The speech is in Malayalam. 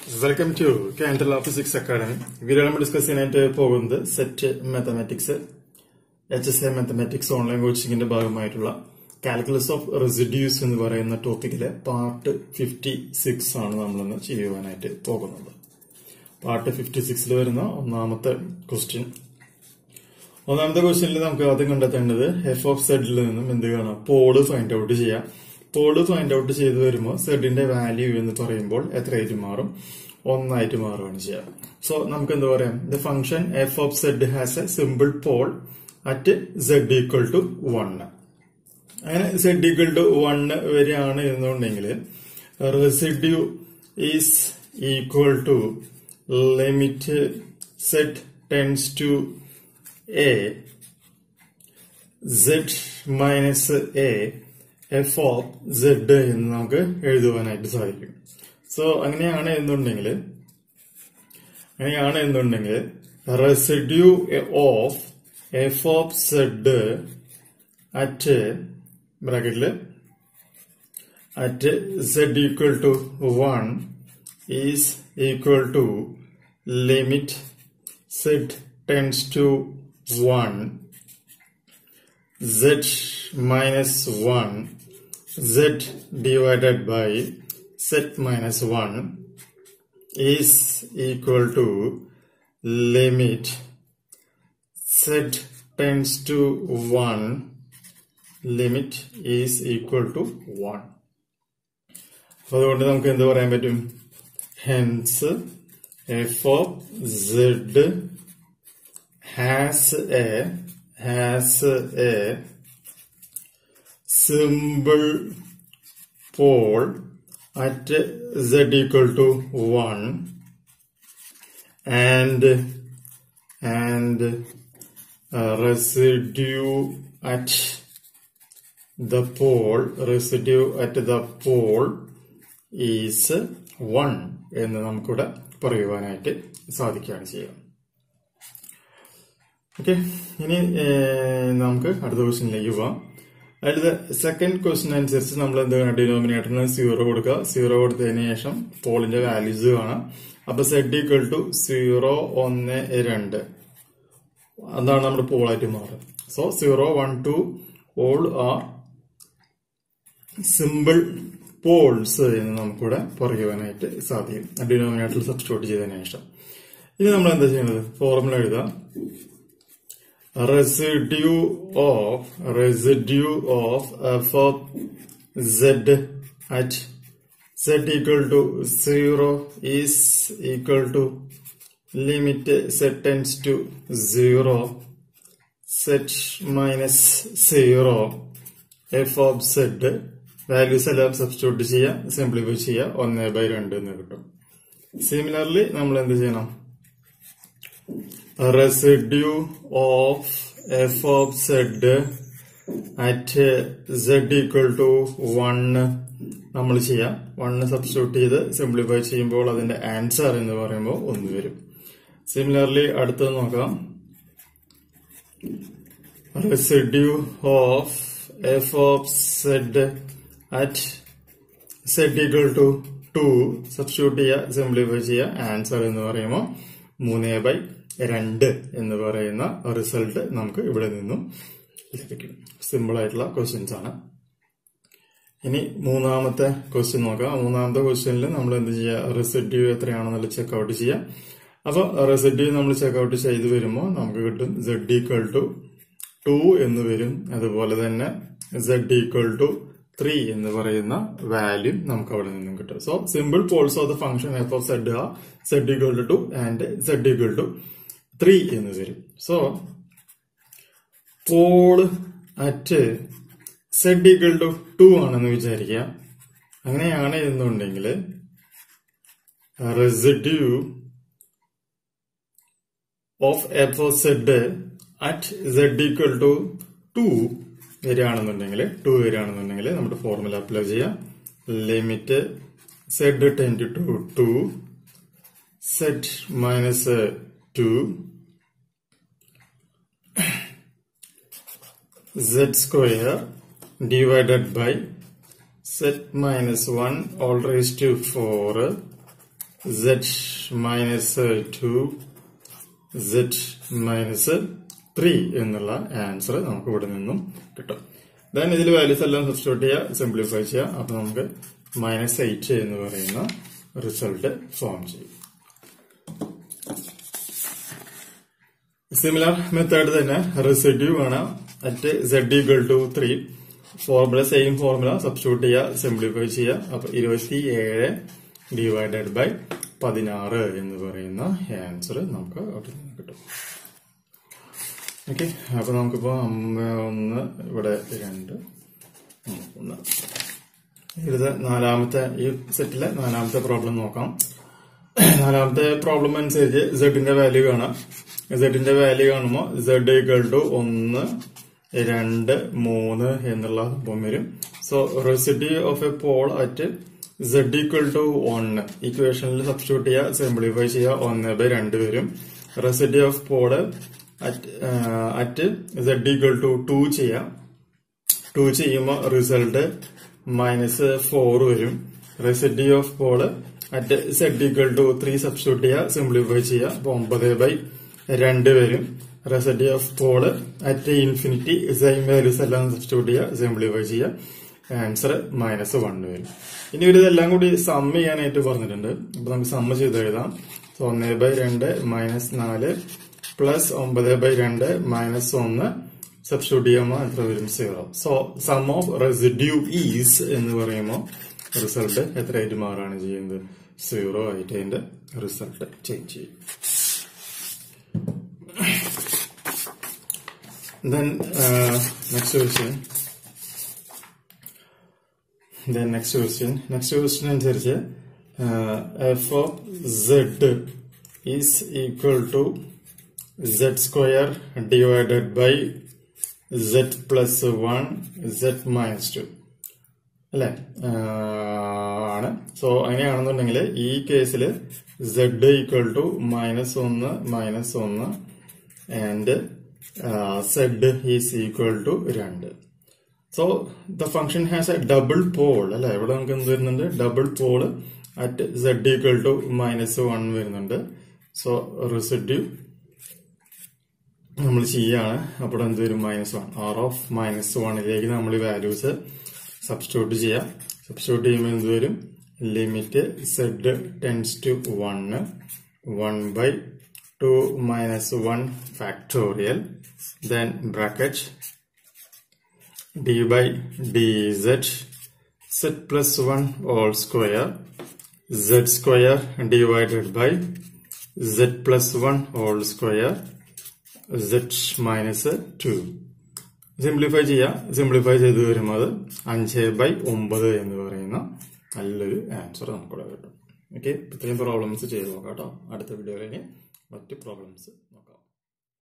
welcome to Candle of Physics Academy video നമ്മൾ ഡിസ്കസ് ചെയ്യാനായിട്ട് പോകുന്നത് SET mathematics H S A mathematics online കോച്ചിങ്ങിന്റെ ഭാഗമായിട്ടുള്ള കാൽക്കുലസ് ഓഫ് റെസിഡ്യൂസ് എന്ന് പറയുന്ന ടോപ്പിക്കിലെ പാർട്ട് ഫിഫ്റ്റി സിക്സ് ആണ് നമ്മളിന്ന് ചെയ്യുവാനായിട്ട് പോകുന്നത് പാർട്ട് ഫിഫ്റ്റി സിക്സിൽ വരുന്ന ഒന്നാമത്തെ ക്വസ്റ്റ്യൻ ഒന്നാമത്തെ ക്വസ്റ്റ്യനിൽ നമുക്ക് ആദ്യം കണ്ടെത്തേണ്ടത് എഫ് ഓഫ് സെഡിൽ നിന്നും എന്ത് കാണാം പോള് ഫൈൻഡ് ഔട്ട് ചെയ്യാം പോള് ഫൈൻഡ് ഔട്ട് ചെയ്ത് വരുമ്പോൾ സെഡിന്റെ വാല്യൂ എന്ന് പറയുമ്പോൾ എത്രയായിട്ട് മാറും ഒന്നായിട്ട് മാറുകയാണ് ചെയ്യുക സോ നമുക്ക് എന്താ പറയാം the function F of Z has a simple pole at Z equal to one അങ്ങനെ സെഡ് ഈക്വൽ ടു വൺ വരികയാണ് എന്നുണ്ടെങ്കിൽ residue is equal to limit Z tends to A Z minus A F of Z എന്ന് നമുക്ക് എഴുതുവാനായിട്ട് സാധിക്കും സോ അങ്ങനെയാണ് എന്നുണ്ടെങ്കിൽ അങ്ങനെയാണ് എന്നുണ്ടെങ്കിൽ residue of F of Z at ബ്രാക്കറ്റില് at Z equal to one is equal to limit Z tends to one z minus 1 z divided by z minus 1 is equal to limit z tends to 1 limit is equal to 1 അതുകൊണ്ട് നമുക്ക് എന്ത് പറയാൻ പറ്റും hence F of Z has a has a simple pole at z equal to 1 and and uh, residue at the pole residue at the pole is 1 എന്ന് നമുക്കിവിടെ പറയുവാനായിട്ട് സാധിക്കുകയാണ് ചെയ്യുക ഓക്കെ ഇനി നമുക്ക് അടുത്ത ക്വസ്റ്റ്യനിലേക്ക് പോവാം അതിൽ സെക്കൻഡ് ക്വസ്റ്റ്യൻ അനുസരിച്ച് നമ്മൾ എന്ത് ഡിനോമിനേറ്ററിന് സീറോ കൊടുക്കുക സീറോ കൊടുത്തതിന് ശേഷം പോളിന്റെ വാല്യൂസ് കാണാം അപ്പൊ സെഡ് ഈക്വൽ ടു സീറോ ഒന്ന് രണ്ട് അതാണ് നമ്മുടെ പോളായിട്ട് മാറുക so zero one two all are simple poles എന്ന് നമുക്കിവിടെ പറയുവാനായിട്ട് സാധിക്കും ഡിനോമിനേറ്ററിൽ സബ്സ്റ്റിറ്റ്യൂട്ട് ചെയ്തതിനു ശേഷം ഇനി നമ്മൾ എന്താ ചെയ്യുന്നത് ഫോർമുല എഴുതാം residue of residue of f of z at z equal to 0 is equal to limit z tends to 0 z minus 0 f of z values എല്ലാം സബ്സ്റ്റിറ്റ്യൂട്ട് ചെയ്യുക സിംപ്ലിഫൈ ചെയ്യുക ഒന്ന് ബൈ രണ്ട് എന്ന് കിട്ടും സിമിലർലി നമ്മൾ എന്ത് ചെയ്യണം residue of f of z at z equal to 1 നമ്മൾ ചെയ്യാം വണ്ണ് സബ്സ്റ്റിറ്റ്യൂട്ട് ചെയ്ത് സിംപ്ലിഫൈ ചെയ്യുമ്പോൾ അതിന്റെ ആൻസർ എന്ന് പറയുമ്പോൾ ഒന്ന് വരും സിമിലർലി അടുത്തത് നോക്കാം residue of F of Z at Z equal to two substitute ചെയ്യുക സിംപ്ലിഫൈ ചെയ്യുക ആൻസർ എന്ന് പറയുമ്പോൾ മൂന്ന് ബൈ രണ്ട് എന്ന് പറയുന്ന റിസൾട്ട് നമുക്ക് ഇവിടെ നിന്നും ലഭിക്കും സിമ്പിൾ ആയിട്ടുള്ള ക്വസ്റ്റ്യൻസ് ആണ് ഇനി മൂന്നാമത്തെ ക്വസ്റ്റ്യൻ നോക്കാം മൂന്നാമത്തെ ക്വസ്റ്റ്യനിൽ നമ്മൾ എന്ത് ചെയ്യുക റെസിഡ്യൂ എത്രയാണെന്നുള്ള ചെക്ക്ഔട്ട് ചെയ്യാം അപ്പൊ റെസിഡ്യൂ നമ്മൾ ചെക്ക്ഔട്ട് ചെയ്ത് വരുമ്പോൾ നമുക്ക് കിട്ടും സെഡ് ഈക്വൽ ടു ടു എന്ന് വരും അതുപോലെ തന്നെ സെഡ് ഈക്വൽ ടു ത്രീ എന്ന് പറയുന്ന വാല്യൂ നമുക്ക് അവിടെ നിന്നും കിട്ടും so simple poles of the function F of Z ആ Z equal to two and Z equal to three എന്ന് വരും so pole at Z equal to two ആണെന്ന് വിചാരിക്കുക അങ്ങനെയാണ് എന്നുണ്ടെങ്കിൽ residue of F of Z at Z equal to two വരികയാണെന്നുണ്ടെങ്കിൽ ടു വരികയാണെന്നുണ്ടെങ്കിൽ നമ്മുടെ ഫോർമുല അപ്ലൈ ചെയ്യാം limit Z tend to two Z minus two z square divided by z minus 1 all raised to 4 Z minus two Z minus three എന്നുള്ള ആൻസർ നമുക്ക് ഇവിടെ നിന്നും കിട്ടും ദെൻ ഇതിൽ വാല്യൂസ് എല്ലാം സബ്സ്റ്റിറ്റ്യൂട്ട് ചെയ്യുക സിംപ്ലിഫൈ ചെയ്യുക അപ്പൊ നമുക്ക് മൈനസ് എയ്റ്റ് എന്ന് പറയുന്ന റിസൾട്ട് ഫോം ചെയ്യും സിമിലർ മെത്തേഡ് തന്നെ റെസിഡ്യൂ ആണ് at Z equal to three formula same formula substitute ചെയ്യുക സിംപ്ലിഫൈ ചെയ്യുക അപ്പൊ ഇരുപത്തി ഏഴ് ഡിവൈഡഡ് ബൈ പതിനാറ് എന്ന് പറയുന്ന ആൻസർ നമുക്ക് അവിടെ നിന്ന് കിട്ടും ഓക്കെ അപ്പൊ നമുക്കിപ്പോ അമ്മ ഒന്ന് ഇവിടെ രണ്ട് ഒന്ന് ഇത് നാലാമത്തെ ഈ സെറ്റിലെ നാലാമത്തെ പ്രോബ്ലം നോക്കാം നാലാമത്തെ പ്രോബ്ലം അനുസരിച്ച് സെഡിന്റെ വാല്യൂ കാണാം സെഡിന്റെ വാല്യൂ കാണുമ്പോൾ സെഡ് ഈക്വൽ ടു ഒന്ന് രണ്ട് മൂന്ന് എന്നുള്ള സംഭവം വരും so residue of a pole at Z equal to ഒന്ന് ഇക്വേഷനിൽ സബ്സ്റ്റിറ്റ്യൂട്ട് ചെയ്യുക സിംപ്ലിഫൈ ചെയ്യുക ഒന്ന് ബൈ രണ്ട് വരും residue of pole at Z equal to two ചെയ്യാം ടു ചെയ്യുമ്പോൾ റിസൾട്ട് മൈനസ് ഫോർ വരും residue of pole at Z equal to three substitute ചെയ്യുക സിംപ്ലിഫൈ ചെയ്യുക അപ്പൊ ഒമ്പത് ബൈ രണ്ട് വരും residue of pole at infinity same values എല്ലാം സബ്സ്റ്റിറ്റ്യൂട്ട് ചെയ്യുക സിംപ്ലിഫൈ ചെയ്യുക ആൻസർ മൈനസ് വൺ വരും ഇനി ഒരു ഇതെല്ലാം കൂടി സം ചെയ്യാനായിട്ട് പറഞ്ഞിട്ടുണ്ട് അപ്പൊ നമുക്ക് സമ്മ ചെയ്ത് എഴുതാം സോ ഒന്ന് ബൈ രണ്ട് മൈനസ് നാല് പ്ലസ് ഒമ്പത് ബൈ രണ്ട് മൈനസ് ഒന്ന് സബ്സ്റ്റിറ്റ്യൂട്ട് ചെയ്യുമ്പോൾ എത്ര വരും zero so sum of residue is എന്ന് പറയുമ്പോൾ റിസൾട്ട് എത്രയായിട്ട് മാറാണ് ചെയ്യുന്നത് സീറോ ആയിട്ട് അതിന്റെ റിസൾട്ട് ചേഞ്ച് ചെയ്യും then uh, next question then next question next question അനുസരിച്ച് F of Z is equal to Z square divided by Z plus one Z minus two അല്ലെ ആണ് സോ അങ്ങനെയാണെന്നുണ്ടെങ്കിൽ ഈ കേസിൽ സെഡ് ഈക്വൽ ടു മൈനസ് ഒന്ന് മൈനസ് ഒന്ന് and Z is equal to രണ്ട് so the function has a double pole അല്ലെ ഇവിടെ നമുക്ക് എന്ത് വരുന്നുണ്ട് double pole at Z equal to minus one വരുന്നുണ്ട് സോ റിസിഡ്യൂ നമ്മൾ ചെയ്യാണ് അപ്പോൾ എന്ത് വരും minus one R of minus വണ്ണിലേക്ക് നമ്മൾ വാല്യൂസ് സബ്സ്റ്റിറ്റ്യൂട്ട് ചെയ്യാം സബ്സ്റ്റിറ്റ്യൂട്ട് ചെയ്യുമ്പോൾ എന്ത് വരും limit Z tends to one one by two minus one factorial then bracket d by dz z plus 1 all square z square divided by z plus 1 all square z minus 2 simplify ചെയ്യാം സിംപ്ലിഫൈ ചെയ്ത് വരുമ്പോൾ അത് അഞ്ച് ബൈ ഒമ്പത് എന്ന് പറയുന്ന നല്ലൊരു ആൻസർ നമുക്കിവിടെ കിട്ടും ഓക്കെ ഇത്രയും പ്രോബ്ലംസ് ചെയ്ത് നോക്കാം കേട്ടോ അടുത്ത വീഡിയോയിൽ മറ്റ് പ്രോബ്ലംസ്